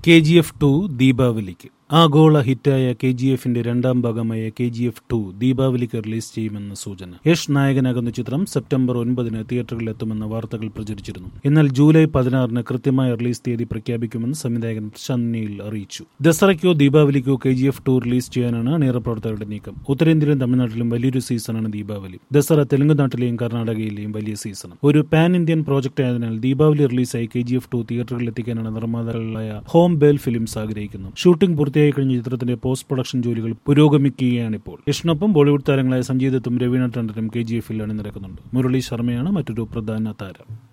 K G F two ദീപാവലിക്ക് ആഗോള ഹിറ്റായ K G എഫിന്റെ രണ്ടാം ഭാഗമായ കെ ജി എഫ് ടു ദീപാവലിക്ക് റിലീസ് ചെയ്യുമെന്ന സൂചന യഷ് നായകനാകുന്ന ചിത്രം സെപ്റ്റംബർ ഒൻപതിന് തിയേറ്ററിൽ എത്തുമെന്ന വാർത്തകൾ പ്രചരിച്ചിരുന്നു എന്നാൽ ജൂലൈ പതിനാറിന് കൃത്യമായ റിലീസ് തീയതി പ്രഖ്യാപിക്കുമെന്ന് സംവിധായകൻ പ്രശാന്ത് നീൽ അറിയിച്ചു ദസറയ്ക്കോ ദീപാവലിക്കോ K G F two release ചെയ്യാനാണ് അണിയറ പ്രവർത്തകരുടെ നീക്കം ഉത്തരേന്ത്യയിലും തമിഴ്നാട്ടിലും വലിയൊരു സീസണാണ് ദീപാവലി ദസറ തെലുങ്ക് നാട്ടിലെയും കർണാടകയിലെയും വലിയ സീസണും ഒരു പാൻ ഇന്ത്യൻ പ്രോജക്റ്റ് ആയതിനാൽ ദീപാവലി റിലീസായി കെ ജി എഫ് ടു തിയേറ്ററുകളിൽ എത്തിക്കാനാണ് നിർമ്മാതാക്കളായ ഹോം ബേൽ ഫിലിംസ് ആഗ്രഹിക്കുന്നത് ഷൂട്ടിംഗ് പൂർത്തിയായി കഴിഞ്ഞ ചിത്രത്തിന്റെ പോസ്റ്റ് പ്രൊഡക്ഷൻ ജോലികൾ പുരോഗമിക്കുകയാണിപ്പോൾ യഷ്ണൊപ്പം ബോളിവുഡ് താരങ്ങളായ സഞ്ജയ് ദത്തും രവീണ ടണ്ടനും കെ ജി എഫിൽ അണിനിരക്കുന്നുണ്ട് മുരളി ശർമ്മയാണ് മറ്റൊരു പ്രധാന താരം